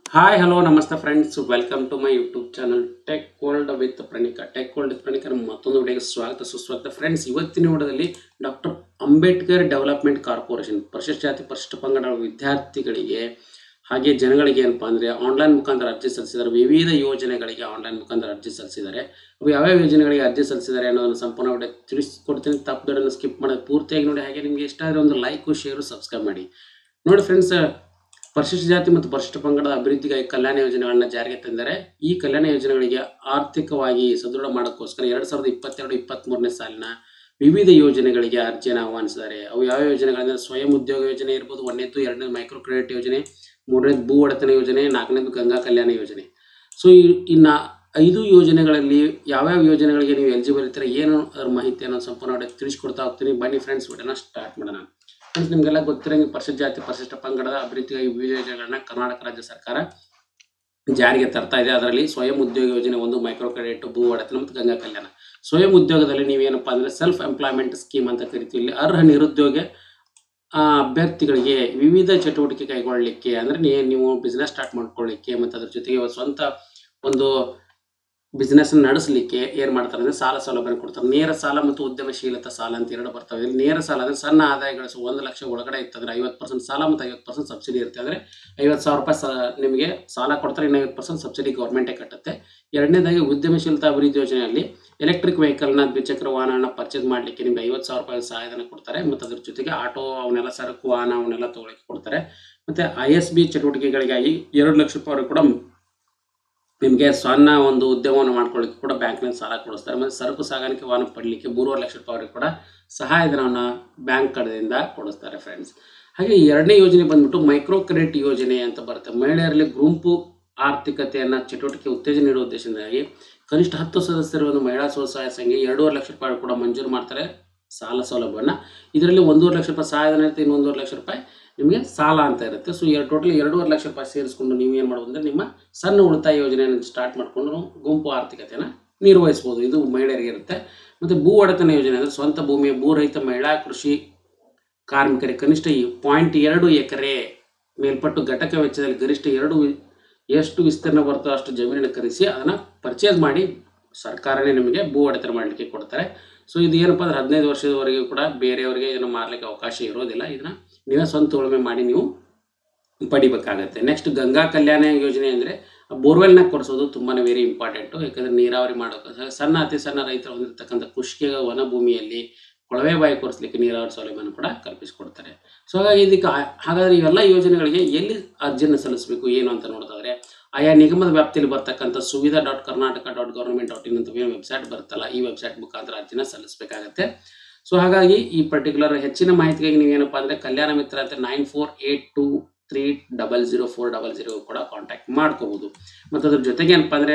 hi hello ನಮಸ್ತೆ friends welcome to my YouTube channel tech world with Praneeka tech world with Praneeka ನಮ್ಮ ಮತ್ತೊಂದು ವಿಡಿಯೋಗೆ ಸ್ವಾಗತ ಸುಸ್ವಾಗತ ಫ್ರೆಂಡ್ಸ್ ಇವತ್ತಿನ ವಿಡಿಯೋದಲ್ಲಿ ಡಾಕ್ಟರ್ ಅಂಬೇಡ್ಕರ್ ಡೆವಲಪ್ಮೆಂಟ್ ಕಾರ್ಪೊರೇಷನ್ ಪರಿಶಿಷ್ಟ ಜಾತಿ ಪರಿಶಿಷ್ಟ ಪಂಗಡ ವಿದ್ಯಾರ್ಥಿಗಳಿಗೆ ಹಾಗೆ ಜನಗಳಿಗೆ ಏನಪ್ಪ ಅಂದರೆ ಆನ್ಲೈನ್ ಮುಖಾಂತರ ಅರ್ಜಿ ಸಲ್ಲಿಸಿದ್ದಾರೆ ವಿವಿಧ ಯೋಜನೆಗಳಿಗೆ ಆನ್ಲೈನ್ ಮುಖಾಂತರ ಅರ್ಜಿ ಸಲ್ಲಿಸಿದ್ದಾರೆ ಅವು ಯಾವ್ಯಾವ ಯೋಜನೆಗಳಿಗೆ ಅರ್ಜಿ ಸಲ್ಲಿಸಿದ್ದಾರೆ ಅನ್ನೋದನ್ನು ಸಂಪೂರ್ಣ ವಿಡಿಯೋ ತಿಳಿಸ್ಕೊಡ್ತೀನಿ ತಪ್ಪದನ್ನು ಸ್ಕಿಪ್ ಮಾಡೋದು ಪೂರ್ತಿಯಾಗಿ ನೋಡಿ ಹಾಗೆ ನಿಮಗೆ ಇಷ್ಟ ಆದರೆ ಒಂದು ಲೈಕು ಶೇರು ಸಬ್ಸ್ಕ್ರೈಬ್ ಮಾಡಿ ನೋಡಿ ಫ್ರೆಂಡ್ಸ್ ಪರಿಶಿಷ್ಟ ಜಾತಿ ಮತ್ತು ಪರಿಶಿಷ್ಟ ಪಂಗಡದ ಅಭಿವೃದ್ಧಿಗಾಗಿ ಕಲ್ಯಾಣ ಯೋಜನೆಗಳನ್ನ ಜಾರಿಗೆ ತಂದರೆ ಈ ಕಲ್ಯಾಣ ಯೋಜನೆಗಳಿಗೆ ಆರ್ಥಿಕವಾಗಿ ಸದೃಢ ಮಾಡೋಕ್ಕೋಸ್ಕರ ಎರಡ್ ಸಾವಿರದ ಇಪ್ಪತ್ತೆರಡು ಇಪ್ಪತ್ತ್ಮೂರನೇ ಸಾಲಿನ ವಿವಿಧ ಯೋಜನೆಗಳಿಗೆ ಅರ್ಜಿಯನ್ನು ಆಹ್ವಾನಿಸಿದ್ದಾರೆ ಅವು ಯಾವ ಯೋಜನೆಗಳಂದ್ರೆ ಸ್ವಯಂ ಉದ್ಯೋಗ ಯೋಜನೆ ಇರ್ಬೋದು ಒಂದನೇದು ಎರಡನೇದು ಮೈಕ್ರೋ ಕ್ರೆಡಿಟ್ ಯೋಜನೆ ಮೂರನೇದು ಭೂ ಒಡೆತನ ಯೋಜನೆ ನಾಲ್ಕನೇದು ಗಂಗಾ ಕಲ್ಯಾಣ ಯೋಜನೆ ಸೊ ಈ ಇನ್ನು ಐದು ಯೋಜನೆಗಳಲ್ಲಿ ಯಾವ್ಯಾವ ಯೋಜನೆಗಳಿಗೆ ನೀವು ಎಲಿಜಿಬಲ್ ಇರ್ತೀರ ಏನು ಅದ್ರ ಮಾಹಿತಿಯನ್ನು ಸಂಪೂರ್ಣ ತಿಳಿಸ್ಕೊಡ್ತಾ ಹೋಗ್ತೀನಿ ಬನ್ನಿ ಫ್ರೆಂಡ್ಸ್ ವಿಡಿಯೋನ ಸ್ಟಾರ್ಟ್ ಮಾಡೋಣ ಫ್ರೆಂಡ್ಸ್ ನಿಮಗೆಲ್ಲ ಗೊತ್ತಿರಂಗೆ ಪರಿಶಿಷ್ಟ ಜಾತಿ ಪರಿಶಿಷ್ಟ ಪಂಗಡದ ಅಭಿವೃದ್ಧಿಗಾಗಿ ವಿವಿಧ ಯೋಜನೆಗಳನ್ನ ಕರ್ನಾಟಕ ರಾಜ್ಯ ಸರ್ಕಾರ ಜಾರಿಗೆ ತರ್ತಾ ಇದೆ ಅದರಲ್ಲಿ ಸ್ವಯಂ ಉದ್ಯೋಗ ಯೋಜನೆ ಒಂದು ಮೈಕ್ರೋ ಕ್ರೆಡಿಟ್ ಭೂ ಒಡೆತನ ಮತ್ತು ಗಂಗಾ ಕಲ್ಯಾಣ ಸ್ವಯಂ ಉದ್ಯೋಗದಲ್ಲಿ ನೀವೇನಪ್ಪ ಅಂದ್ರೆ ಸೆಲ್ಫ್ ಎಂಪ್ಲಾಯ್ಮೆಂಟ್ ಸ್ಕೀಮ್ ಅಂತ ಕರಿತೀವಿ ಇಲ್ಲಿ ಅರ್ಹ ನಿರುದ್ಯೋಗ ಆ, ಅಭ್ಯರ್ಥಿಗಳಿಗೆ ವಿವಿಧ ಚಟುವಟಿಕೆ ಕೈಗೊಳ್ಳಲಿಕ್ಕೆ ಅಂದ್ರೆ ನೀ- ನೀವು ಬಿಸ್ನೆಸ್ ಸ್ಟಾರ್ಟ್ ಮಾಡ್ಕೊಳ್ಳಿಕ್ಕೆ ಮತ್ತು ಅದ್ರ ಜೊತೆಗೆ ಒಂದು ಸ್ವಂತ ಒಂದು ಬಿಸ್ನೆಸ್ ನಡೆಸಲಿಕ್ಕೆ ಏನ್ ಮಾಡ್ತಾರೆ ಅಂದ್ರೆ ಸಾಲ ಸೌಲಭ್ಯ ಕೊಡ್ತಾರೆ ನೇರ ಸಾಲ ಮತ್ತು ಉದ್ಯಮಶೀಲತಾ ಸಾಲ ಅಂತ ಎರಡು ಬರ್ತವೆ ಇಲ್ಲಿ ನೇರ ಸಾಲ ಅಂದ್ರೆ ಸಣ್ಣ ಆದಾಯ ಗಳಿಸುವ ಒಂದು ಲಕ್ಷ ಒಳಗಡೆ ಇತ್ತಂದ್ರೆ ಐವತ್ತು ಪರ್ಸೆಂಟ್ ಸಾಲ ಮತ್ತು ಐವತ್ತು ಪರ್ಸೆಂಟ್ ಸಬ್ಸಿಡಿ ಇರುತ್ತೆ ಅಂದ್ರೆ ಐವತ್ತು ಸಾವಿರ ರೂಪಾಯಿ ಸ- ನಿಮಗೆ ಸಾಲ ಕೊಡ್ತಾರೆ ಇನ್ನು ಐವತ್ತು ಪರ್ಸೆಂಟ್ ಸಬ್ಸಿಡಿ ಗೌರ್ಮೆಂಟೇ ಕಟ್ಟುತ್ತೆ ಎರಡನೇದಾಗಿ ಉದ್ಯಮಶೀಲತಾ ಅಭಿವೃದ್ಧಿ ಯೋಜನೆಯಲ್ಲಿ ಎಲೆಕ್ಟ್ರಿಕ್ ವೆಹಿಕಲ್ನ ದ್ವಿಚಕ್ರ ವಾಹನನ ಪರ್ಚೇಸ್ ಮಾಡಲಿಕ್ಕೆ ನಿಮ್ಗೆ ಐವತ್ತು ಸಾವಿರ ರೂಪಾಯಿ ಸಹಾಯಧನ ಕೊಡ್ತಾರೆ ಮತ್ತು ಅದ್ರ ಜೊತೆಗೆ ಆಟೋ ಅವನ್ನೆಲ್ಲ ಸರಕು ವಾಹನ ಅವನ್ನೆಲ್ಲ ತಗೊಳಕ್ಕೆ ಕೊಡ್ತಾರೆ ಮತ್ತೆ ಐ ಎಸ್ ಬಿ ಚಟುವಟಿಕೆಗಳಿಗಾಗಿ ಎರಡು ಲಕ್ಷ ರೂಪಾಯಿ ಕೂಡ ನಿಮಗೆ ಸಣ್ಣ ಒಂದು ಉದ್ಯಮವನ್ನು ಮಾಡ್ಕೊಳ್ಳಿಕ್ಕೆ ಕೂಡ ಬ್ಯಾಂಕ್ನಲ್ಲಿ ಸಾಲ ಕೊಡಿಸ್ತಾರೆ ಮತ್ತು ಸರಕು ಸಾಗಾಣಿಕೆ ವಾಹನ ಪಡಲಿಕ್ಕೆ ಮೂರುವರೆ ಲಕ್ಷ ರೂಪಾಯಿ ಕೂಡ ಸಹಾಯಧನವನ್ನು ಬ್ಯಾಂಕ್ ಕಡೆಯಿಂದ ಕೊಡಿಸ್ತಾರೆ ಫ್ರೆಂಡ್ಸ್ ಹಾಗೆ ಎರಡನೇ ಯೋಜನೆ ಬಂದ್ಬಿಟ್ಟು ಮೈಕ್ರೋ ಕ್ರೆಡಿಟ್ ಯೋಜನೆ ಅಂತ ಬರುತ್ತೆ ಮಹಿಳೆಯರಲ್ಲಿ ಗುಂಪು ಆರ್ಥಿಕತೆಯನ್ನು ಚಟುವಟಿಕೆ ಉತ್ತೇಜನ ನೀಡುವ ಉದ್ದೇಶದಿಂದಾಗಿ ಕನಿಷ್ಠ ಹತ್ತು ಸದಸ್ಯರು ಒಂದು ಮಹಿಳಾ ಸ್ವಸಹಾಯ ಸಂಘ ಎರಡೂವರೆ ಲಕ್ಷ ರೂಪಾಯಿ ಕೂಡ ಮಂಜೂರು ಮಾಡ್ತಾರೆ ಸಾಲ ಸೌಲಭ್ಯವನ್ನು ಇದರಲ್ಲಿ ಒಂದೂವರೆ ಲಕ್ಷ ರೂಪಾಯಿ ಸಹಾಯಧನ ಇರುತ್ತೆ ಇನ್ನು ಒಂದೂವರೆ ಲಕ್ಷ ರೂಪಾಯಿ ನಿಮಗೆ ಸಾಲ ಅಂತ ಇರುತ್ತೆ ಸೊ ಎರಡು ಟೋಟಲ್ ಎರಡೂವರೆ ಲಕ್ಷ ರೂಪಾಯಿ ಸೇರಿಸ್ಕೊಂಡು ನೀವು ಏನು ಮಾಡ್ಬೋದು ಅಂದರೆ ನಿಮ್ಮ ಸಣ್ಣ ಉಳಿತಾಯ ಯೋಜನೆಯನ್ನು ಸ್ಟಾರ್ಟ್ ಮಾಡಿಕೊಂಡು ಗುಂಪು ಆರ್ಥಿಕತೆಯನ್ನು ನಿರ್ವಹಿಸ್ಬೋದು ಇದು ಮಹಿಳೆಯರಿಗೆ ಇರುತ್ತೆ ಮತ್ತು ಭೂ ಒಡೆತನ ಯೋಜನೆ ಅಂದರೆ ಸ್ವಂತ ಭೂಮಿಯ ಭೂರಹಿತ ಮಹಿಳಾ ಕೃಷಿ ಕಾರ್ಮಿಕರಿಗೆ ಕನಿಷ್ಠ ಪಾಯಿಂಟ್ ಎರಡು ಎಕರೆ ಮೇಲ್ಪಟ್ಟು ಘಟಕ ವೆಚ್ಚದಲ್ಲಿ ಗರಿಷ್ಠ ಎರಡು ವಿ- ಎಷ್ಟು ವಿಸ್ತೀರ್ಣ ಬರ್ತೋ ಅಷ್ಟು ಜಮೀನನ್ನು ಖರೀದಿಸಿ ಅದನ್ನು ಪರ್ಚೇಸ್ ಮಾಡಿ ಸರ್ಕಾರನೇ ನಿಮಗೆ ಭೂ ಒಡೆತನ ಮಾಡಲಿಕ್ಕೆ ಕೊಡ್ತಾರೆ ಸೊ ಇದು ಏನಪ್ಪ ಅಂದ್ರೆ ಹದಿನೈದು ವರ್ಷದವರೆಗೂ ಕೂಡ ಬೇರೆಯವರಿಗೆ ಏನು ಮಾರಲಿಕ್ಕೆ ಅವಕಾಶ ಇರೋದಿಲ್ಲ ಇದನ್ನ ನೀವೇ ಸ್ವಂತ ಉಳುಮೆ ಮಾಡಿ ನೀವು ಪಡಿಬೇಕಾಗತ್ತೆ ನೆಕ್ಸ್ಟ್ ಗಂಗಾ ಕಲ್ಯಾಣ ಯೋಜನೆ ಅಂದರೆ ಬೋರ್ವೆಲ್ನ ಕೊಡಿಸೋದು ತುಂಬಾ ವೆರಿ ಇಂಪಾರ್ಟೆಂಟು ಯಾಕಂದರೆ ನೀರಾವರಿ ಮಾಡೋಕೆ ಸಣ್ಣ ಅತಿ ಸಣ್ಣ ರೈತರು ಹೊಂದಿರತಕ್ಕಂಥ ಕೃಷಿಗೆ ವನ ಭೂಮಿಯಲ್ಲಿ ಕೊಳವೆ ಬಾಯಿ ಕೊಡಿಸ್ಲಿಕ್ಕೆ ನೀರಾವರಿ ಸೌಲಭ್ಯವನ್ನು ಕೂಡ ಕಲ್ಪಿಸಿಕೊಡ್ತಾರೆ ಸೊ ಹಾಗಾಗಿ ಇದಕ್ಕೆ ಆ- ಹಾಗಾದ್ರೆ ಇವೆಲ್ಲ ಯೋಜನೆಗಳಿಗೆ ಎಲ್ಲಿ ಅರ್ಜಿಯನ್ನು ಸಲ್ಲಿಸಬೇಕು ಏನು ಅಂತ ನೋಡೋದಾದ್ರೆ ಆಯಾ ನಿಗಮದ ವ್ಯಾಪ್ತಿಯಲ್ಲಿ ಬರ್ತಕ್ಕಂಥ Suvidha dot Karnataka dot government dot in ಅಂತ ಏನು ವೆಬ್ಸೈಟ್ ಬರುತ್ತಲ್ಲ ಈ ವೆಬ್ಸೈಟ್ ಮುಖಾಂತರ ಅರ್ಜಿನ ಸಲ್ಲಿಸಬೇಕಾಗತ್ತೆ ಸೊ ಹಾಗಾಗಿ ಈ ಪರ್ಟಿಕ್ಯುಲರ್ ಹೆಚ್ಚಿನ ಮಾಹಿತಿಗಾಗಿ ನೀವೇನಪ್ಪ ಅಂದರೆ ಕಲ್ಯಾಣ ಮಿತ್ರ ಅಂತ nine four eight two three double zero four double zero ಕೂಡ ಕಾಂಟ್ಯಾಕ್ಟ್ ಮಾಡ್ಕೋಬಹುದು ಮತ್ತು ಅದ್ರ ಜೊತೆಗೆ ಏನಪ್ಪ ಅಂದರೆ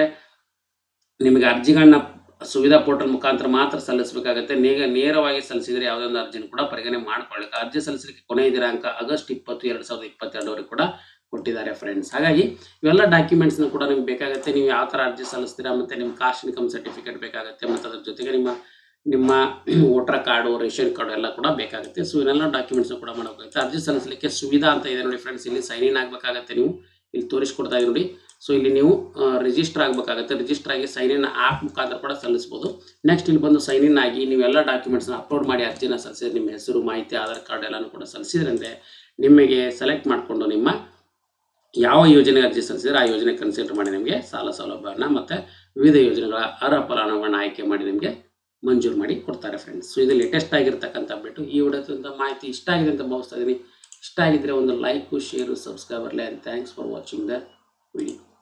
ನಿಮಗೆ ಅರ್ಜಿಗಳನ್ನ ಸುವಿಧಾ ಪೋರ್ಟಲ್ ಮುಖಾಂತರ ಮಾತ್ರ ಸಲ್ಲಿಸಬೇಕಾಗುತ್ತೆ ನೇಗ ನೇರವಾಗಿ ಸಲ್ಲಿಸಿದರೆ ಯಾವುದೇ ಒಂದು ಅರ್ಜಿನ ಕೂಡ ಪರಿಗಣನೆ ಮಾಡ್ಕೊಳ್ಳಿಕ್ಕೆ ಅರ್ಜಿ ಸಲ್ಲಿಸಲಿಕ್ಕೆ ಕೊನೆಯ ದಿನಾಂಕ ಆಗಸ್ಟ್ ಇಪ್ಪತ್ತು ಎರಡು ಸಾವಿರದ ಇಪ್ಪತ್ತೆರಡವರೆಗೆ ಕೂಡ ಕೊಟ್ಟಿದ್ದಾರೆ ಫ್ರೆಂಡ್ಸ್ ಹಾಗಾಗಿ ಇವೆಲ್ಲ ಡಾಕ್ಯುಮೆಂಟ್ಸ್ನ ಕೂಡ ನಿಮ್ಗೆ ಬೇಕಾಗುತ್ತೆ ನೀವು ಯಾವ ಥರ ಅರ್ಜಿ ಸಲ್ಲಿಸ್ತೀರಾ ಮತ್ತು ನಿಮ್ಮ ಕಾಸ್ಟ್ ಇನ್ಕಮ್ ಸರ್ಟಿಫಿಕೇಟ್ ಬೇಕಾಗುತ್ತೆ ಮತ್ತು ಅದ್ರ ಜೊತೆಗೆ ನಿಮ್ಮ ನಿಮ್ಮ ವೋಟರ್ ಕಾರ್ಡು ರೇಷನ್ ಕಾರ್ಡು ಎಲ್ಲ ಕೂಡ ಬೇಕಾಗುತ್ತೆ ಸೊ ಇವನ್ನೆಲ್ಲ ಡಾಕ್ಯುಮೆಂಟ್ಸ್ನ ಕೂಡ ಮಾಡಬೇಕಾಗುತ್ತೆ ಅರ್ಜಿ ಸಲ್ಲಿಸಲಿಕ್ಕೆ ಸುವಿಧಾ ಅಂತ ಇದೆ ನೋಡಿ ಫ್ರೆಂಡ್ಸ್ ಇಲ್ಲಿ ಸೈನ್ ಇನ್ ಆಗಬೇಕಾಗತ್ತೆ ನೀವು ಇಲ್ಲಿ ತೋರಿಸ್ಕೊಡ್ತಾ ಇದೆ ನೋಡಿ ಸೊ ಇಲ್ಲಿ ನೀವು ರಿಜಿಸ್ಟರ್ ಆಗಬೇಕಾಗುತ್ತೆ ರಿಜಿಸ್ಟರ್ ಆಗಿ ಸೈನ್ ಇನ್ ಆ್ಯಪ್ ಮುಖಾಂತರ ಕೂಡ ಸಲ್ಲಿಸ್ಬೋದು ನೆಕ್ಸ್ಟ್ ಇಲ್ಲಿ ಬಂದು ಸೈನ್ ಇನ್ ಆಗಿ ನೀವೆಲ್ಲ ಡಾಕ್ಯುಮೆಂಟ್ಸ್ನ ಅಪ್ಲೋಡ್ ಮಾಡಿ ಅರ್ಜಿನ ಸಲ್ಲಿಸಿದ್ರೆ ನಿಮ್ಮ ಹೆಸರು ಮಾಹಿತಿ ಆಧಾರ್ ಕಾರ್ಡ್ ಎಲ್ಲನೂ ಕೂಡ ಸಲ್ಲಿಸಿದ್ರಂತೆ ನಿಮಗೆ ಸೆಲೆಕ್ಟ್ ಮಾಡಿಕೊಂಡು ನಿಮ್ಮ ಯಾವ ಯೋಜನೆ ಅರ್ಜಿ ಸಲ್ಲಿಸಿದ್ರೆ ಆ ಯೋಜನೆ ಕನ್ಸಿಡರ್ ಮಾಡಿ ನಿಮಗೆ ಸಾಲ ಸೌಲಭ್ಯವನ್ನು ಮತ್ತು ವಿವಿಧ ಯೋಜನೆಗಳ ಅರ್ಹ ಫಲಾನುಭವಿಗಳನ್ನ ಆಯ್ಕೆ ಮಾಡಿ ನಿಮಗೆ ಮಂಜೂರು ಮಾಡಿ ಕೊಡ್ತಾರೆ ಫ್ರೆಂಡ್ಸ್ ಸೊ ಇದು ಲೇಟೆಸ್ಟ್ ಆಗಿರ್ತಕ್ಕಂಥ ಅಪ್ಡೇಟು ಈ ವಿಡಿಯೋದಿಂದ ಮಾಹಿತಿ ಇಷ್ಟ ಆಗಿದೆ ಅಂತ ಭಾವಿಸ್ತಾ ಇದ್ದೀನಿ ಇಷ್ಟ ಆಗಿದ್ರೆ ಒಂದು ಲೈಕು ಶೇರು ಸಬ್ಸ್ಕ್ರೈಬ್ ಬರಲಿ and thanks for watching the video